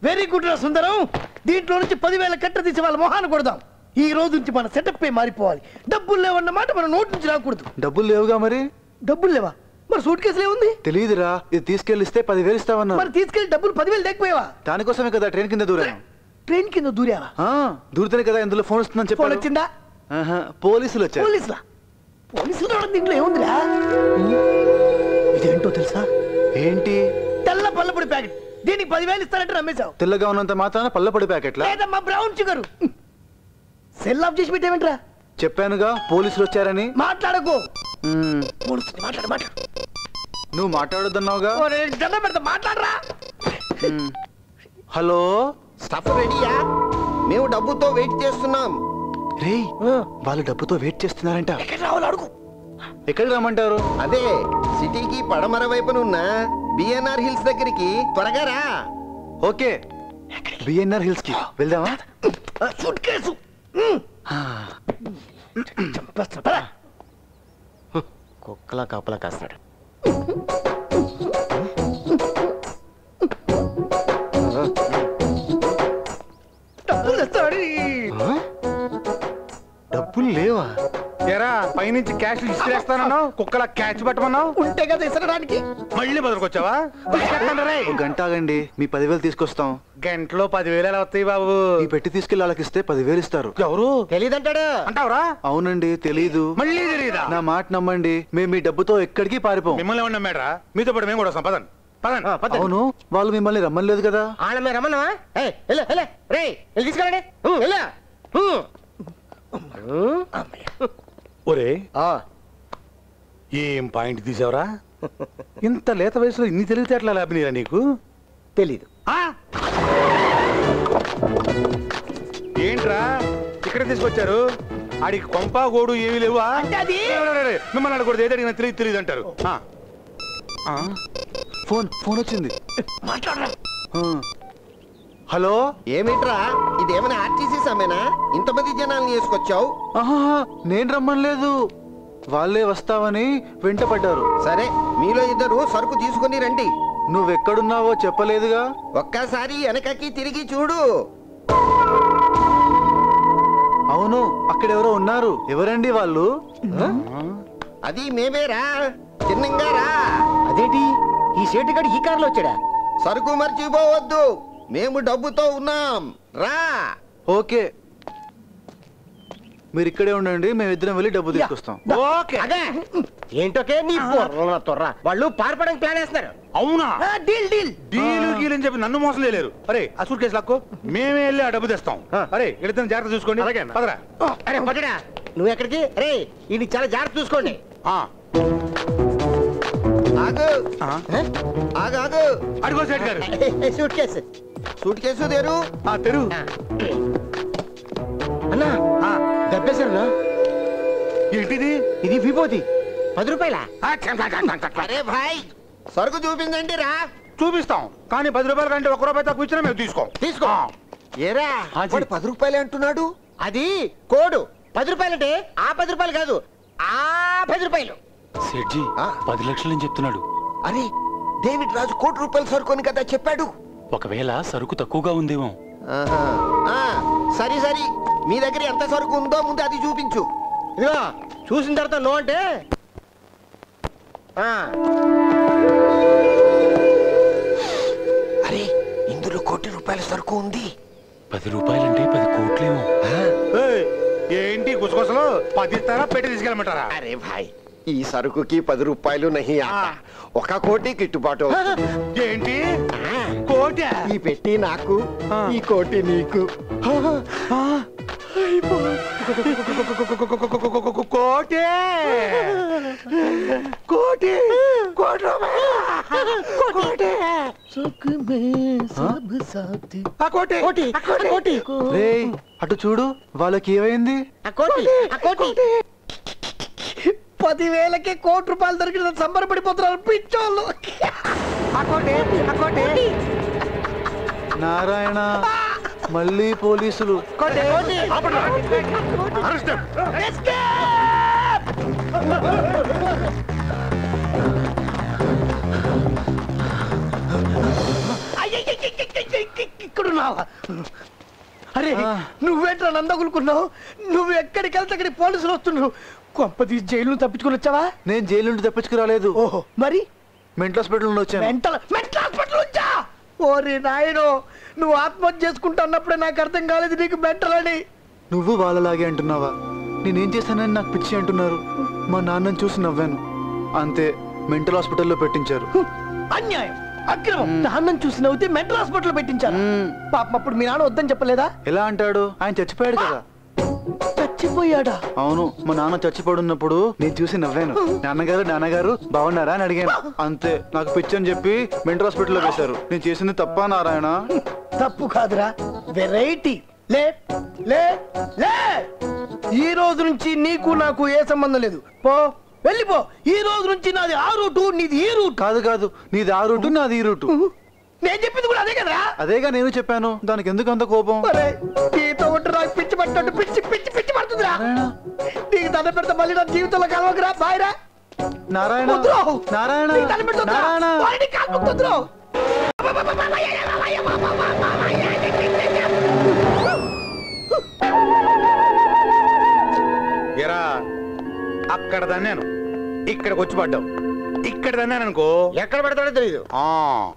Very good రా సుందరం దీంట్లో నుంచి పదివేల కట్ట తీసి వాళ్ళ మొహాన్ని కొడదాం ఈ రోజు నుంచి మన సెటప్ పే మారిపోవాలి డబ్బులు లేవన్న మాట మన నోటి నుంచి రాకూడదు డబ్బులు లేవుగా మరి డబ్బులు లేవా మరి సూట్ కేసులే ఉంది తెలియదురా ఇది తీసుకెళ్ళిస్తే పదివేలు ఇస్తావన్నా మరి తీసుకెళ్లి డబ్బులు పదివేలు లేకపోయావా దానికోసమే కదా ట్రైన్ కింద దూరాను ట్రైన్ కింద దూరావా ఆ, దూరితేనే కదా ఇందులో ఫోన్ వస్తుందని ఫోన్ చెప్పాను వచ్చిందా ఆహా, పోలీసులు వచ్చారు పోలీసులా పోలీసులు రావడం దీంట్లో ఏముందిరా ఇదేంటో తెలుసా ఏంటి తెల్ల పల్లపొడి ప్యాకెట్ దీనికి పదివేలు ఇస్తారంటే నమ్మేశావు తెల్లగా ఉన్నంత మాత్రాన పల్లపొడి ప్యాకెట్లా లేదమ్మా బ్రౌన్ షుగర్ సెల్ ఆఫ్ చేసి పెట్టేవేంట్రా చెప్పానుగా పోలీసులు వచ్చారని మాట్లాడకు మ్మ్, పోలీసులు మాట్లాడు మాట్లాడు నువ్వు మాట్లాడొద్దన్నావుగా ఓరే, దండం పెడతా మాట్లాడరా మ్మ్. హలో స్టఫ్ రెడీయా మేము డబ్బుతో వెయిట్ చేస్తున్నాం రేయ్ వాళ్ళు డబ్బుతో వెయిట్ చేస్తున్నారంట ఎక్కడ రావాలో అడుగు ఎక్కడికి రమ్మంటారు అదే సిటీకి పడమర వైపునున్న బిఎన్ఆర్ హిల్స్ దగ్గరికి త్వరగా రా ఓకే బిఎన్ఆర్ హిల్స్ కి వెళ్దామా సూట్ కేసు చంపేస్తా పద. కుక్కలా కాపలా కాస్తాడు డబ్బులు తెస్తాడు డబ్బులు లేవా ఎరా పైనుంచి క్యాష్ ఇసిరేస్తానన్నావు కుక్కల క్యాచ్ పట్టమన్నావు ఉంటే కదా ఇసరడానికి మళ్ళీ బదులుకొచ్చావా ఒక గంట ఆగండి మీ పదివేలు తీసుకొస్తాం గంటలో పదివేలు ఎలా వస్తాయి బాబు ఈ పెట్టి తీసుకెళ్ళి వాళ్ళకి ఇస్తే పదివేలు ఇస్తారు ఎవరు తెలీదంటాడు అంటావురా అవునండి తెలీదు మళ్ళీ తెలియదా నా మాట నమ్మండి మేము మీ డబ్బుతో ఎక్కడికి పారిపోం మిమ్మల్ని ఏమన్నా మేడరా మీతో పాటు మేము కూడా వస్తాం పదండి పదండి అవును వాళ్ళు మిమ్మల్ని రమ్మలేదు కదా ఆళ్ళ మీద రమ్మన్నావా ఏయ్, వెళ్ళు, వెళ్ళు. రేయ్, వెళ్ళి తీసుకెళ్ళండి ఉం, వెళ్ళు. ఉం. ఒరే ఆ, ఏం పాయింట్ తీసావురా ఇంత లేత వయసులో ఇన్ని తెలివితేటలా లాభినీరా నీకు తెలీదు ఆ? ఏంట్రా ఇక్కడ తీసుకొచ్చారు ఆడికి కొంప గోడు ఏమీ లేవా అంటే అది రే, రే, రే, రే, మిమ్మల్ని అడగకూడదు ఏది అడిగినా తెలియదు తెలియదు అంటారు ఆ. ఆ? ఫోన్ ఫోన్ వచ్చింది మాట్లాడరా ఆ. హలో ఏమిట్రా ఇదేమైనా ఆర్టీసీ సమ్మేనా ఇంతమంది జనాల్ని వేసుకొచ్చావు ఆహా నేను రమ్మనలేదు వాళ్ళే వస్తావని వెంట పడ్డారు సరే మీలో ఇద్దరు సరుకు తీసుకుని రండి నువ్వెక్కడున్నావో చెప్పలేదుగా ఒక్కసారి వెనకకి తిరిగి చూడు అవును అక్కడెవరో ఉన్నారు ఎవరండి వాళ్ళు అది మేమేరా చిన్నంగా రా అదేంటి ఈ సేటు గడి ఈ కారులో వచ్చాడా సరుకు మర్చిపోవద్దు మేము డబ్బుతో ఉన్నాం రా ఓకే మీరు ఇక్కడే ఉండండి మేమిద్దరం వెళ్ళి డబ్బు తీసుకొస్తాం ఓకే అదే ఏంటోకే నీ పొర్ర తొర్ర వాళ్ళు పారిపోవడానికి ప్లాన్ వేస్తున్నారు అవునా ఆ, డీల్ డీల్ డీలు గీలు అని చెప్పి నన్ను మోసం చేయలేరు అరే ఆ సూట్ కేసు లాక్కో మేమే వెళ్ళి ఆ డబ్బు తెస్తాం అరే వెళితే జాగ్రత్త చూసుకోండి అలాగే అన్న. పదరా అరే పట్టుడా నువ్వు ఎక్కడికి రే ఇది చాలా జాగ్రత్త చూసుకోండి ఆ, ఆగు ఆ. ఆగు ఆగు అడుగో సేట్ గారు సూట్ కేసు సూట్ కేసు తెరు ఆ, తెరు అన్నా ఆ, దెబ్బేశారు ఏంటిది ఇది విభూతి పది రూపాయల ఆ, చం, చం, చం, చం, చం. అరే భాయ్ సరుకు చూపించండి రా చూపిస్తాం కానీ పది రూపాయల కంటే ఒక రూపాయి తక్కువ ఇచ్చినా మేము తీసుకోం తీసుకో ఆ. ఏరా హాజీ. వాడు పది రూపాయలే అంటున్నాడు అది కోడు పది రూపాయలంటే ఆ పది రూపాయలు కాదు ఆ పది రూపాయలు సెడ్జీ ఆ? పది లక్షలని చెప్తున్నాడు అరే డేవిడ్ రాజు కోటి రూపాయలు సరుకొని కదా చెప్పాడు ఒకవేళ సరుకు తక్కువగా ఉందేమో ఆహా. ఆ, సరి సరి మీ దగ్గర ఎంత సరుకు ఉందో ముందు అది చూపించు ఇదిగో చూసిన తర్వాత నో అంటే ఆ. అరే ఇందులో కోటి రూపాయల సరుకు ఉంది పది రూపాయలంటే పది కోట్లేమో ఏయ్, ఏంటి గుసగుసలు పది ఇస్తారా పెట్టి తీసుకెళ్ళమంటారా అరే భాయ్ ఈ సరుకుకి పది రూపాయలు నహి ఆత. ఆ. ఒక కోటి గిట్టుబాటు ఏంటి ఆ. కోట ఈ పెట్టి నాకు ఆ. ఈ కోటి నీకు కోటే కోటి కోటి కోటి సుఖ మే సబ్ సాథీ ఆ కోటి కోటి ఆ కోటి రేయ్ అటు చూడు వాళ్ళకి ఏమైంది ఆ కోటి ఆ కోటి పదివేలకే కోటి రూపాయలు దొరికిన సంబరపడిపోతున్నారు పిచ్చోళ్ళు ఆ కోటి ఆ కోటి నారాయణ మళ్ళీ పోలీసులు కోటి ఆపండి. అరెస్ట్ ఇక్కడున్నావా అరే ఆ. నువ్వేంట్రా నందగులుకున్నావు నువ్వు ఎక్కడికి వెళ్తే అక్కడికి పోలీసులు వస్తున్నారు కొంపది జైలు తప్పించుకుని వచ్చావా నేను జైలు నుండి తప్పించుకురాలేదు ఓహో మరి మెంటల్ హాస్పిటల్ నుండి వచ్చాను మెంటల్ మెంటల్ హాస్పిటల్ వచ్చా ఓరి నాయనో నువ్వు ఆత్మహత్య చేసుకుంటా అన్నప్పుడే నాకు అర్థం కాలేదు నీకు మెంటల్ అని నువ్వు వాళ్ళలాగే అంటున్నావా నేనేం చేశానని నాకు పిచ్చి అంటున్నారు మా నాన్నని చూసి నవ్వాను అంతే మెంటల్ హాస్పిటల్లో పెట్టించారు హ్మ్. అన్యాయం అక్రమం నాన్నని చూసి నవ్వుతే మెంటల్ హాస్పిటల్ పెట్టించాను మ్మ్. పాపం అప్పుడు మీ నాన్న వద్దని చెప్పలేదా ఎలా అంటాడు ఆయన చచ్చిపోయాడు కదా చచ్చిపోయాడా అవును మా నాన్న చచ్చిపడున్నప్పుడు నేను చూసి నవ్వాను నాన్నగారు నాన్నగారు బాగున్నారా అని అడిగాను అంతే నాకు పిచ్చి అని చెప్పి మెంటల్ హాస్పిటల్లో వేశారు నేను చేసింది తప్ప నారాయణ తప్పు కాదురా వెరైటీ లే లే లే ఈ రోజు నుంచి నీకు నాకు ఏ సంబంధం లేదు పో వెళ్ళిపో ఈ రోజు నుంచి నాది ఆ రూటు నీది ఈ రూట్ కాదు కాదు నీది ఆ రూటు నాది ఈ రూటు నేను చెప్పింది కూడా అదే కదరా అదేగా నేను చెప్పాను దానికి ఎందుకు అంత కోపం అరే నీతో ఉంటే నాకు పిచ్చి పట్టినట్టు పిచ్చి పిచ్చి పిచ్చి పడుతుందిరా నీకు దండ పెడితే మళ్ళీ నా జీవితంలో కలవకరా బాయ్రా నారాయణ వద్దురావు. నారాయణ నీకు దండం పెడితే వద్దురా. నారాయణ వాడిని కాళ్ళు వద్దురావు. ఎరా అక్కడ దన్నాను ఇక్కడికి వచ్చి పడ్డావు ఇక్కడ దన్నాను అనుకో ఎక్కడ పెడతాడో తెలియదు ఆ,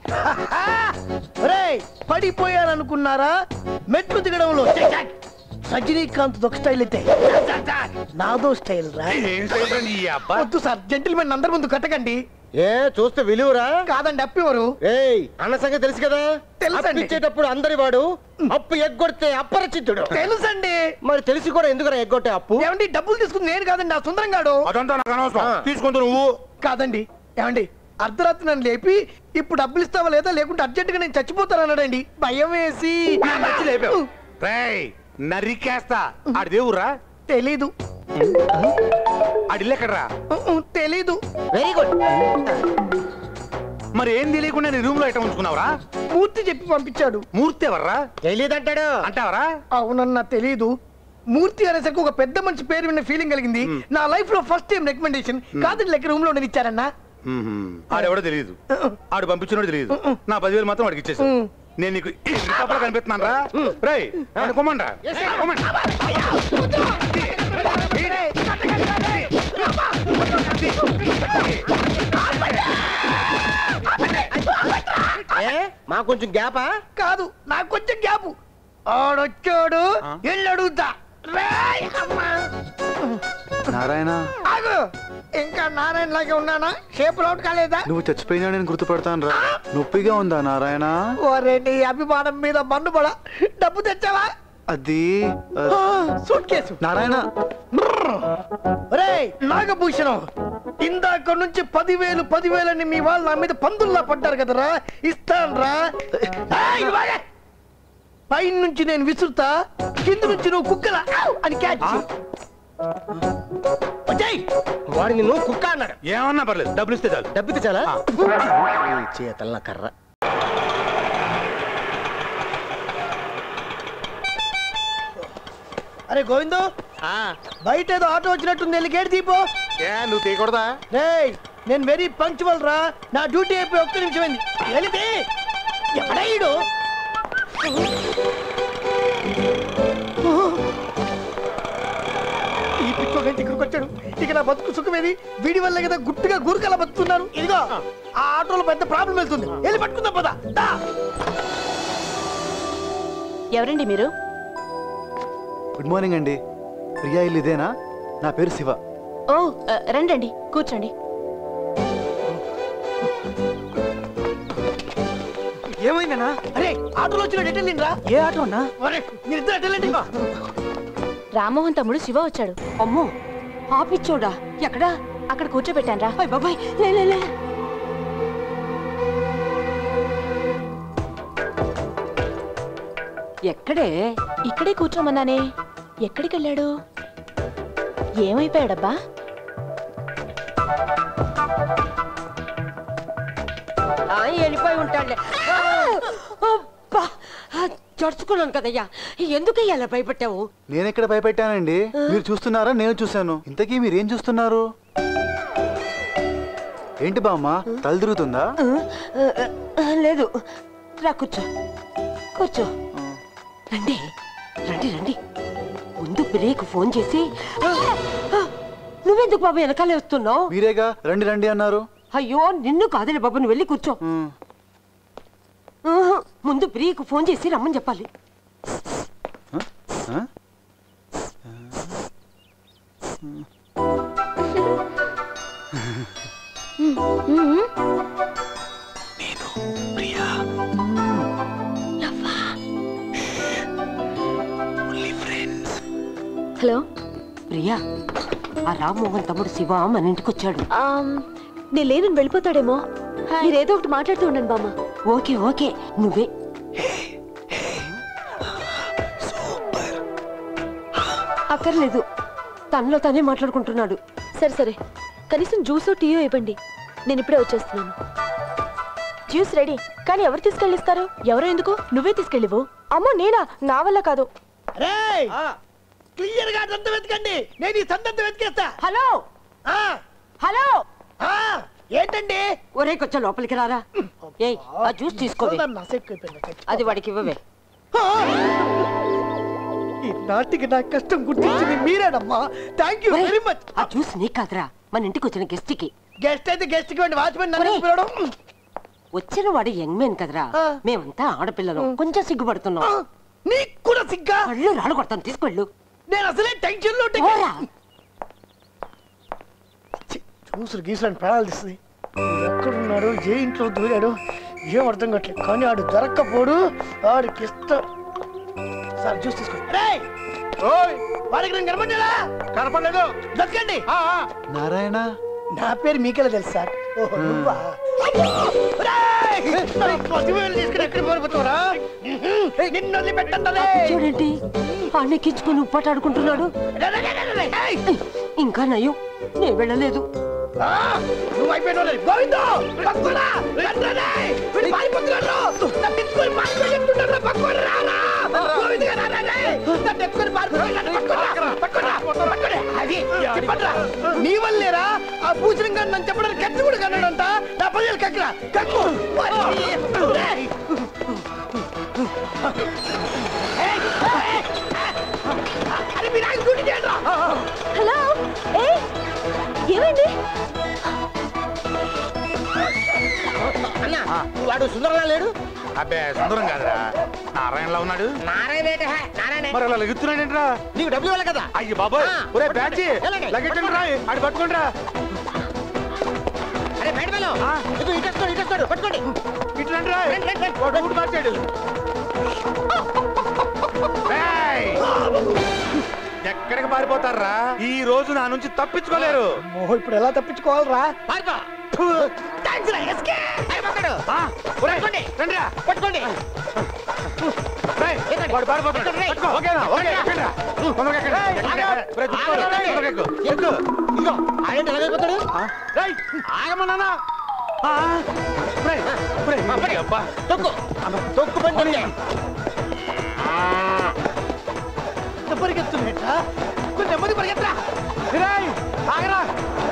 ఒరేయ్ పడిపోయాననుకున్నారా మెట్లు దిగడంలో చెక్ చెక్. రజనీకాంత్ ఒక స్టైల్ అయితే నాదో స్టైల్ రా ఏం చేయడం ఈ అబ్బా వద్దు సార్ జెంటిల్మెన్ అందరి ముందు కట్టకండి ఏ చూస్తే విలువరా కాదండి అప్పివరు ఏయ్ అన్న సంగతి తెలుసు కదా తెలుసండి. అప్పిచ్చేటప్పుడు అందరి వాడు అప్పు ఎగ్గొడితే అప్పరచిత్తుడు తెలుసండి మరి తెలిసి కూడా ఎందుకు ఎగ్గొట్టే అప్పు ఏమండి డబ్బులు తీసుకుంది నేను కాదండి ఆ సుందరం గాడు అదంతా నాకు అనవసరం ఆ. తీసుకుంటూ నువ్వు కాదండి ఏమండి అర్ధరాత్రి నన్ను లేపి ఇప్పుడు డబ్బులు ఇస్తావా లేదా లేకుంటే అర్జెంటుగా నేను చచ్చిపోతాను అన్నాడండి భయం వేసి నచ్చి లేపావు రేయ్ నరికేస్తా ఆడి దేవురా తెలీదు ఆడి ఎక్కడరా తెలీదు వెరీ గుడ్ మరి ఏం తెలియకుండా నీ రూమ్ లో ఎట్ట ఉంచుకున్నావురా మూర్తి చెప్పి పంపించాడు మూర్తి ఎవర్రా తెలియదంటాడు అంటావరా అవునన్నా తెలీదు మూర్తి అనేసరికి ఒక పెద్ద మనిషి పేరు విన్న ఫీలింగ్ కలిగింది నా లైఫ్ లో ఫస్ట్ టైం రికమెండేషన్ కాదని లెక్క రూమ్ లో ఇచ్చారన్నా ఆడెవడో తెలియదు ఆడు పంపించినోడు తెలియదు నా పదివేలు మాత్రం వాడికి ఇచ్చేసావు ఉమ్. నేను నీకు ఈ రికాపలో కనిపిస్తున్నాను రా రేయ్ నన్ను కొమ్మండ్రా కొమ్మండి ఏ మా కొంచెం గ్యాపా కాదు నాకు కొంచెం గ్యాప్ ఆడొచ్చాడు ఎల్లు అడుగుతా రేయ్ అమ్మా. నారాయణ ఆగు ఇంకా నారాయణ లాగే ఉన్నానా షేప్ అవుట్ కాలేదా నువ్వు చచ్చిపోయినా నేను గుర్తుపడతాను రా నొప్పిగా ఉందా నారాయణ ఒరే నీ అభిమానం మీద మన్నుబడ డబ్బు తెచ్చావా అది ఆ, సూట్ కేసు నారాయణ రే నాగభూషణం ఇందాక నుంచి పదివేలు పదివేలని మీ వాళ్ళు నా మీద పందుల్లా పడ్డారు కదరా ఇస్తాన్రా ఏయ్, ఇటు బాగా. పైన నుంచి నేను విసురుతా కింద నుంచి నువ్వు కుక్కలా ఆవ్ అని క్యాచ్ వచ్చేయ్. వాడు నిన్ను కుక్క అన్నాడు ఏమన్నా పర్లేదు డబ్బులు ఇస్తే చాలు డబ్బితే చాలా చేతల కర్ర అరే గోవిందో బయట ఏదో ఆటో వచ్చినట్టుంది వెళ్ళి గేట్ తీపో ఏ నువ్వు తీయకూడదా రేయ్ నేను వెరీ పంక్చువల్ రా నా డ్యూటీ అయిపోయి ఒక్క నిమిషం అయింది వెళితే ఎవడయ్యాడు ఈ పిచ్చో గంట ఇక్కడికి వచ్చాడు ఇక నా బతుకు సుఖమేది వీడి వల్ల కదా గుట్టుగా గురుకలా బతుకుతున్నాను ఇదిగో ఆ ఆటోలో పెద్ద ప్రాబ్లం వెళ్తుంది వెళ్ళి పట్టుకుందాం పదా దా ఎవరండి మీరు గుడ్ మార్నింగ్ అండి ప్రియా ఇల్లు ఇదేనా నా పేరు శివ ఓ ఆ, రండండి కూర్చోండి ఏమైందన్నా అరే ఆటోలో వచ్చిన డీటెయిల్ రా ఏ ఆటో అన్నా అరే మీరు ఇద్దరు డీటెయిల్ రామ్మోహన్ తమ్ముడు శివ వచ్చాడు అమ్మో ఆ పిచ్చోడా ఎక్కడా అక్కడ కూర్చోబెట్టాను రా అయ్ బాబాయ్ లే లే లే ఎక్కడే ఇక్కడే కూర్చోమన్నానే ఎక్కడికి వెళ్ళాడు ఏమైపోయాడబ్బా ఆ, వెళ్ళిపోయి ఉంటాడులే ఆ, అబ్బా ఆ, జడుచుకున్నాను కదయ్యా ఎందుకయ్యా అలా భయపెట్టావు నేను ఎక్కడ భయపెట్టానండి మీరు చూస్తున్నారా నేను చూశాను ఇంతకీ మీరు ఏం చూస్తున్నారు ఏంటి బామ్మ తల తిరుగుతుందా ఆ, ఆ, ఆ, లేదు రా కూర్చో కూర్చో రండి రండి రండి ముందు ప్రియకు ఫోన్ చేసి "ఆ, ఆ, నువ్వెందుకు బాబు వెనకాలే వస్తున్నావు మీరేగా రండి రండి అన్నారు అయ్యో నిన్ను కాదులే బాబు నువ్వు వెళ్ళి కూర్చో ఉమ్. ఆహా, ముందు ప్రియకు ఫోన్ చేసి రమ్మని చెప్పాలి ఆ? హలో ప్రియా ఆ రామ్మోహన్ తమ్ముడు శివ మన ఇంటికి వచ్చాడు నేను లేనని వెళ్ళిపోతాడేమో మీరేదో ఒకటి మాట్లాడుతూ ఉండండి బామ్మ ఓకే ఓకే నువ్వే అక్కర్లేదు తనలో తనే మాట్లాడుకుంటున్నాడు సరే సరే కనీసం జ్యూసో టీయో ఇవ్వండి నేను ఇప్పుడే వచ్చేస్తున్నాను జ్యూస్ రెడీ కానీ ఎవరు తీసుకెళ్ళిస్తారు ఎవరో ఎందుకు నువ్వే తీసుకెళ్ళివు అమ్మో నేనా నా వల్ల కాదు రేయ్ క్లియర్ గా సంత వెతకండి నేను ఈ సందంతా వెతికేస్తా హలో ఆ, హలో ఆ, ఏంటండి ఒరే కొంచెం లోపలికి రారా ఏయ్ ఆ జ్యూస్ తీసుకోవే చూద్దాం, నసెక్కిపోయింది, చచ్చి. అది వాడికి ఇవ్వవే ఆ! ఈ నాటికి నా కష్టం గుర్తించింది మీరేనమ్మా థ్యాంక్ యూ ఒరేయ్, వెరీ మచ్ ఆ జ్యూస్ నీకు కాదురా మన ఇంటికి వచ్చిన గెస్ట్ కి గెస్ట్ అయితే గెస్ట్ కి వెండి వాచ్మెన్ నన్ను ఒరేయ్. పిలవడం వచ్చిన వాడు యంగ్ మేన్ కదరా ఆ. మేమంతా ఆడపిల్లలం కొంచెం సిగ్గుపడుతున్నాం ఆ, నీకు కూడా సిగ్గా కళ్ళు రాళ్ళు కొడతాను తీసుకెళ్ళు నేను అసలే టెన్షన్ లో ఓరా చూసులు గీసులని ప్రాణాలు తీస్తుంది వీడు ఎక్కడున్నాడు ఏ ఇంట్లో దూరాడు ఏం అర్థం కావట్లేదు కానీ ఆడు దొరక్కపోడు ఆడికి ఇష్టం సార్ జ్యూస్ తీసుకో రేయ్ ఓయ్ వాడికి నేను కనపడ్డా కనపడలేదు దక్కండి ఆ, ఆ. నారాయణ నా పేరు మీకెలా తెలుసు సార్ ఓహో నువ్వా రేయ్! నా పసివేలు తీసుకుని ఎక్కడ పోరిపోతావురా నిన్ను వదిలిపెట్టండి చూడండి అన్నెక్కించుకుని ఉప్పాటాడుకుంటున్నాడు ఇంకా నయం నేను వెళ్ళలేదు నువ్వు అయిపోయిన గోవిందో పక్కురా రండ్రనే వీడు పారిపోతున్నాడు నన్ను ఎత్తుకొని పారిపోయి చెప్తున్నాడు పక్కుని రారా గోవింద్ గారు రారా నన్ను ఎత్తుకొని పారిపోయి నన్ను పట్టుకోరా పట్టుకోరా పట్టుకోరా అది చెప్పండ్రా నీ వల్లేరా ఆ పూజనం గారు నన్ను చెప్పడానికి కత్తి కూడా కన్నాడంట నా పదివేలు కక్కరా కక్కు రేయ్! ఏయ్! ఏయ్! అరే మీరు ఆయన డ్యూటీ చేయండి రా. హలో ఏ ఏమైంది అన్న వాడు సుందరంగా లేడు అబ్బే సుందరం కాదురా నారాయణలా ఉన్నాడు నారాయణ నారాయణ మరి అలా లెగుతున్నాడేంట్రా నీకు డబ్బులు ఇవ్వాలి కదా అయ్యి బాబోయ్ ఆ, ఒరే పట్టుకోండి. బ్యాచి వెళ్ళండి. లగెట్టండి రా ఆడి పట్టుకోండి అరే బయట వెళ్ళు ఆ. ఇటు ఇటేస్తాడు ఇటేస్తాడు పట్టుకోండి ఇట్లాంటి రా రండి, రండి, రండి. వాడు ఊడు మార్చాడు ఏయ్! ఎక్కడికి పారిపోతారా ఈ రోజు నా నుంచి తప్పించుకోలేరు ఓహో ఇప్పుడు ఎలా తప్పించుకోవాలరా పారిపో థ్యాంక్స్ రా ఎస్కే అరే పక్కడు ఆ, ఒరేయ్, పట్టుకోండి. రండిరా. పట్టుకోండి రేయ్, వాడు పారిపోతాడు. రేయ్. పట్టుకో. ఓకేనా? ఓకే, ఎక్కండిరా. తొందరగా ఎక్కండి. ఎక్కండి. ఒరేయ్, కూర్చోరు. తొందరగా ఎక్కు. ఎక్కు. ఇదిగో ఆడేంటి ఎలాగైపోతాడు రేయ్, ఆగమన్నానా? ఆ, ఒరేయ్, ఒరేయ్, ఆ, పడి. అబ్బా. తొక్కు తొక్కు పని కొట్టే. పరిగెత్తున్నట్ట కొంచెం నెమ్మది పరిగెత్తరా రేయ్, ఆగరా.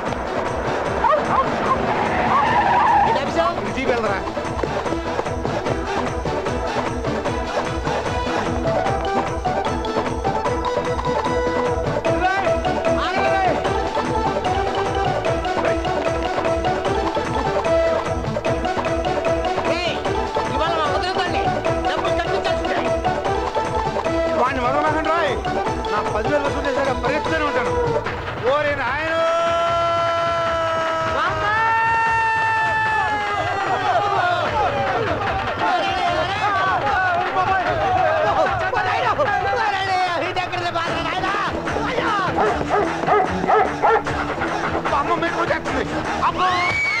ఏంటి ఆఫీసర్? ఈ జీప్ వెళ్దరా. రేయ్, ఆగరా రేయ్. ఏయ్, ఇవాళ మా వదిలేదండి డబ్బులు కనిపించాల్సిందే వాడిని వదలమాకండి రాయ్ నా పదివేలు వసూలు చేశాక పరిగెత్తుతూనే ఉంటాను ఓరే నాయనో అమ్మ మీకు వచ్చేస్తుంది అమ్మో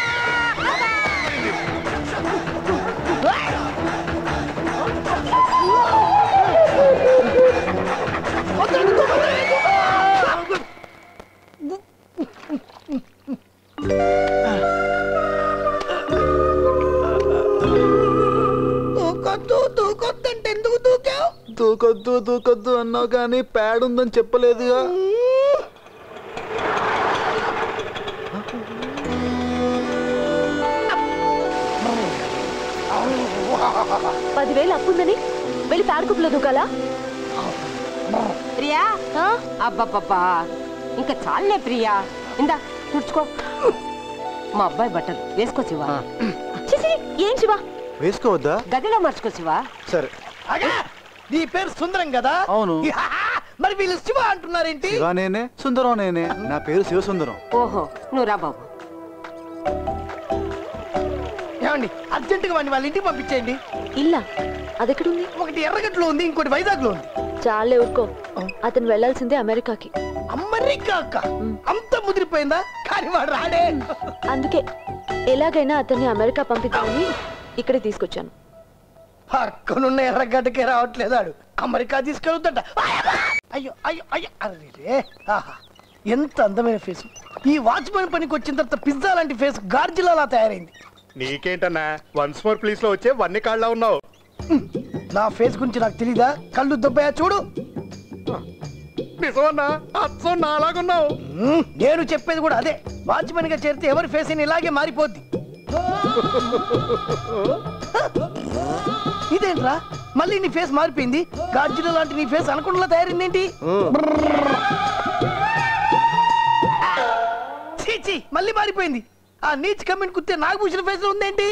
దూకొద్దు దూకొద్దంటే ఎందుకు దూకావు దూకొద్దు దూకొద్దు అన్నావు కానీ ప్యాడ్ ఉందని చెప్పలేదుగా పదివేలు అప్పుందని వెళ్ళి ప్యాడుకుప్పులో దూకాలా ప్రియా ఆ? అబ్బబ్బబ్బా ఇంకా చాలే ప్రియా ఇందా తుడుచుకో మా అబ్బాయి బట్టలు వేసుకో శివా చిసి ఏం శివ వేసుకోవద్దా గదిలో మార్చుకో శివా సరే అగా నీ పేరు సుందరం కదా అవును. మరి వీళ్ళు శివ అంటున్నారేంటి శివ నేనే సుందరం నేనే నా పేరు శివసుందరం ఓహో నువ్వు రా బాబు ఏమండి అర్జెంటుగా వాడిని వాళ్ళ ఇంటికి పంపించేయండి ఇల్లా అదెక్కడుంది ఒకటి ఎర్రగట్లో ఉంది ఇంకోటి వైజాగ్ లో ఉంది చాలే ఊరుకో అతను వెళ్ళాల్సిందే అమెరికాకి అమెరికా అక్క అంత ముదిరిపోయిందా కానీ వాడు రాడే అందుకే ఎలాగైనా అతన్ని అమెరికా పంపిద్దామని ఇక్కడికి తీసుకొచ్చాను పక్కనున్న ఎర్రగడ్డకే రావట్లేదు ఆడు అమెరికా తీసుకెళ్తుంట అయ్యో అయ్యో అయ్యో అరే ఆహా ఎంత అందమైన ఫేస్ ఈ వాచ్మెన్ పనికి వచ్చిన తర్వాత పిజ్జా లాంటి ఫేస్ గార్జిలాలా తయారైంది నీకేంటన్నా వన్స్ మోర్ ప్లీజ్ లో వచ్చే వన్ని కాళ్ళ ఉన్నావు నా ఫేస్ గురించి నాకు తెలీదా కళ్ళు దొబ్బయా చూడు నిజమన్నా అచ్చం నాలాగున్నావు మ్మ్, నేను చెప్పేది కూడా అదే వాచ్మెన్ గా చేరితే ఎవరి ఫేస్ అయినా ఇలాగే మారిపోద్ది ఇదేంట్రా మళ్ళీ నీ ఫేస్ మారిపోయింది గార్జిల లాంటి నీ ఫేస్ అనకుండా తయారైందేంటి ఛీ, ఛీ, మళ్ళీ మారిపోయింది ఆ నీచ్ కమెంట్ కుత్తే నాగభూషణ ఫేస్ లో ఉందేంటి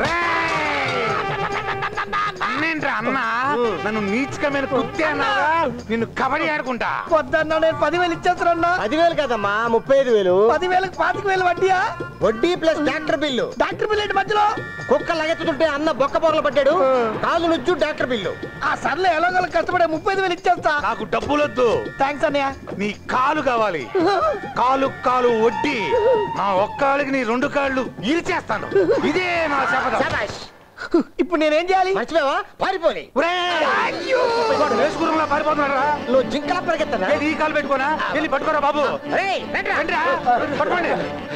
అన్నేంట్రా అన్న నన్ను నీచకమైన కుత్తే అన్నారా నిన్ను కబడ్డీ ఆడుకుంటా పొద్దున్న నేను పదివేలు ఇచ్చేస్తానన్నా పదివేలు కదమ్మా ముప్పై ఐదు వేలు పదివేలకు పాతిక వేలు వడ్డీయా వడ్డీ plus doctor bill doctor bill ఏంటి మధ్యలో కుక్క లగెత్తుతుంటే అన్న బొక్క పొరలు పడ్డాడు కాలు నుంచి డాక్టర్ బిల్లు ఆ సర్లే ఎలాగోలా కష్టపడే ముప్పై ఐదు వేలు ఇచ్చేస్తా నాకు డబ్బులొద్దు థ్యాంక్స్ అన్నయ్య నీ కాలు కావాలి కాలు కాలు వడ్డీ నా ఒక్కాళ్ళకి నీ రెండు కాళ్ళు ఇరిచేస్తాను ఇదే నా శపథం శభాష్. ఇప్పుడు నేనేం చేయాలి మర్చిపోయావా పారిపోలే వేసుకురంలా పారిపోతున్నారా నువ్వు జింకల పరిగెత్తనా ఏది ఈ కాలు పెట్టుకోనా వెళ్ళి పట్టుకోరా బాబు రేయ్, రండ్రా. రండిరా, పట్టుకోండి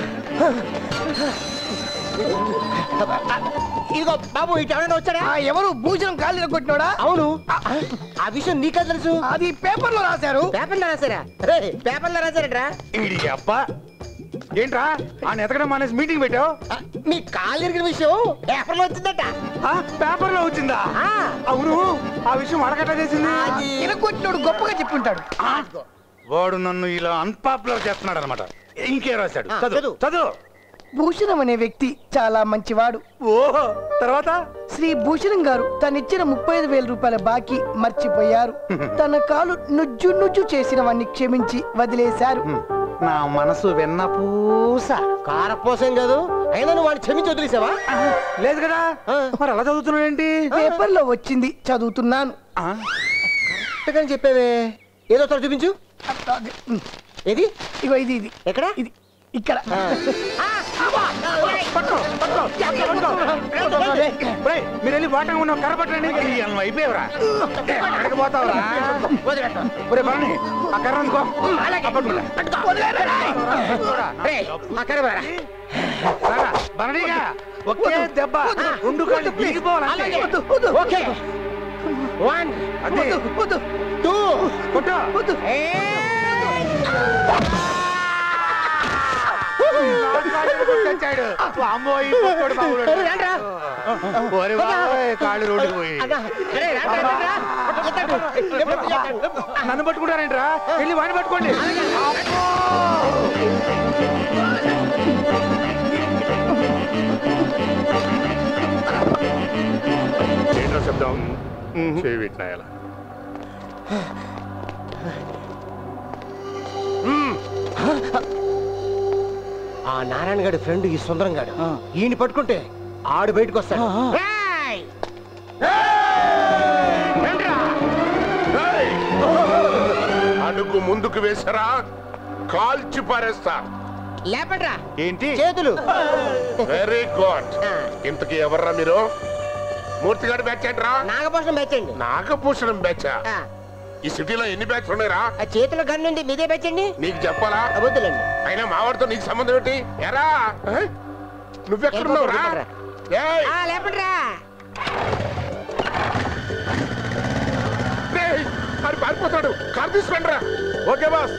ఇదిగో బాబు ఇటు ఎవరైనా వచ్చాడా ఆ ఎవరు భూషణం కాళ్ళు కొట్టినోడా అవును ఆ విషయం నీకే తెలుసు అది పేపర్ లో రాశారు పేపర్లో రాశారా రేయ్, పేపర్లో రాశారట్రా ఈడి అబ్బా ఏంట్రా ఆయన ఎతకడం మానేసి మీటింగ్ పెట్టావు ఆ, మీ కాలు ఇరిగిన విషయం పేపర్లో వచ్చిందట ఆ, పేపర్లో వచ్చిందా ఆ. అవును ఆ విషయం అడగట్లా చేసింది అది ఇరగొట్టినోడు గొప్పగా చెప్పుంటాడు ఆ, వాడు నన్ను ఇలా అన్పాపులర్ చేస్తున్నాడు అనమాట ఇంకే రాశాడు ఆ, చదువు చదువు. చదువు భూషణం అనే వ్యక్తి చాలా మంచివాడు ఓహో తర్వాత శ్రీ భూషణం గారు తనిచ్చిన ముప్పై ఐదు వేల రూపాయల బాకీ మర్చిపోయారు తన కాలు నుజ్జు నుజ్జు చేసిన వాడిని క్షమించి వదిలేశారు నా మనసు వెన్న పూస కారపోసం కాదు అయినా నువ్వు వాడిని క్షమించి వదిలేసావా లేదు కదా ఆ. మరి అలా చదువుతున్నాడు ఏంటి పేపర్ లో వచ్చింది చదువుతున్నాను కరెక్ట్గానే చెప్పావే ఏదో ఒకటి చూపించు అదే, ఉమ్, ఏది ఇగో ఇది ఇది ఎక్కడ ఇది ఇక్కడ ఒరేయ్, మీరు వెళ్ళి వాటంగా ఉన్న కర్ర పట్టండి ఈ అన్నం అయిపోయావురా ఎక్కడికి పోతావురా ఒరే భరణి ఆ కర్ర అందుకో ఆ పట్టుకోలే. రేయ్, అక్కడ వేరా. రారా, భరణిగా ఒకే దెబ్బ రెండు కాళ్ళు దిగిపోవాలంటే వద్దు, వద్దు, ఓకే వన్ అదే వద్దు, టూ కొట్టు వద్దు. కొట్టొచ్చాడు అమ్మో ఈ పొట్టోడు బాబుడు. రండ్రా. ఓరి బాబోయ్, కాళ్ళు రోడ్డుకు పోయి అన్నా, రే, రండ్రా, రండ్రా. ఎత్తండి. ఎత్తండి, ఎత్తండి. నన్ను పట్టుకుంటారేంట్రా వెళ్ళి వాడిని పట్టుకోండి ఏంట్రా శబ్దం చేయి పెట్టినాయాల ఆ నారాయణ గారి ఫ్రెండ్ ఈ సుందరం గాడు ఈయన పట్టుకుంటే ఆడు బయటకు వస్తాడు రేయ్! అడుగు ముందుకు వేసారా కాల్చి పారేస్తా లేపండ్రా ఏంటి చేతులు వెరీ గుడ్ ఇంతకి ఎవర్రా మీరు మూర్తిగాడు బ్యాచ్ ఏంట్రా నాగభూషణం బెచ్చండి నాగభూషణం బ్యాచ్ ఈ సిటీలో ఎన్ని బ్యాచ్ ఉన్నాయిరా ఆ చేతిలో గన్ను ఉంది మీదే బెచ్చండి నీకు చెప్పాలా వద్దులేండి అయినా మావాడితో నీకు సంబంధం ఏంటి ఎరా ఆ? నువ్వెక్కడున్నావురా ఏయ్! ఆ, లేపండ్రా రేయ్! అది పారిపోతాడు కారు తీసుకుంటారా ఓకే బాస్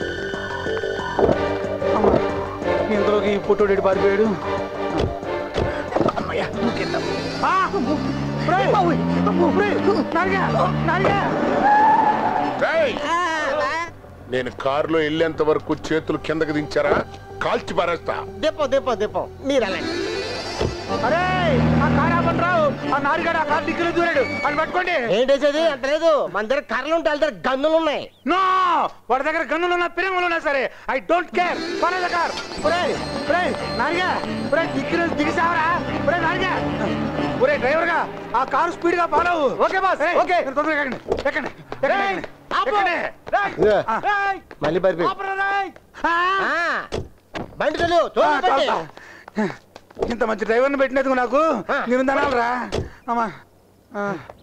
ఇంతలోకి ఈ పుట్టోడు పారిపోయాడు అమ్మయ్య, ఇంకెంత. ఆ! రేయ్! నేను కారులో వెళ్ళేంత వరకు చేతులు కిందకి దించారా కాల్చి పారేస్తా దిప్పో దిప్పో దిప్పో మీరు అలాంటి అరే ఆ కారు ఆపండిరావు ఆ నారిగాడు ఆ కారు దిక్కులో దూరాడు అని పట్టుకోండి ఏంటేసేది అంత లేదు మన దగ్గర కర్రలు ఉంటే వాళ్ళ దగ్గర గన్నులు ఉన్నాయి నో వాడి దగ్గర గన్నులు ఉన్నా పిరంగులు ఉన్నా సరే ఐ డోంట్ కేర్ పనేద కార్ ఒరే ఒరే నారిగా ఒరే దిక్కులు దిగిసావరా ఒరే నారిగా ఒరే డ్రైవర్ గా ఆ కారు స్పీడ్ గా ఫాలో ఓకే బాస్ ఓకే తొందరగా ఎక్కండి ఎక్కండి ఎక్కండి ఎక్కండి ఇదిగో, ఆ, మళ్ళీ పరిపి ఆపరా రేయ్. ఆ, బండి తోలు ఆ, తోలు పెట్టి. చాలుతా. ఇంత మంచి డ్రైవర్ని పెట్టినందుకు నాకు నేను దనాలరా అమ్మా ఆ.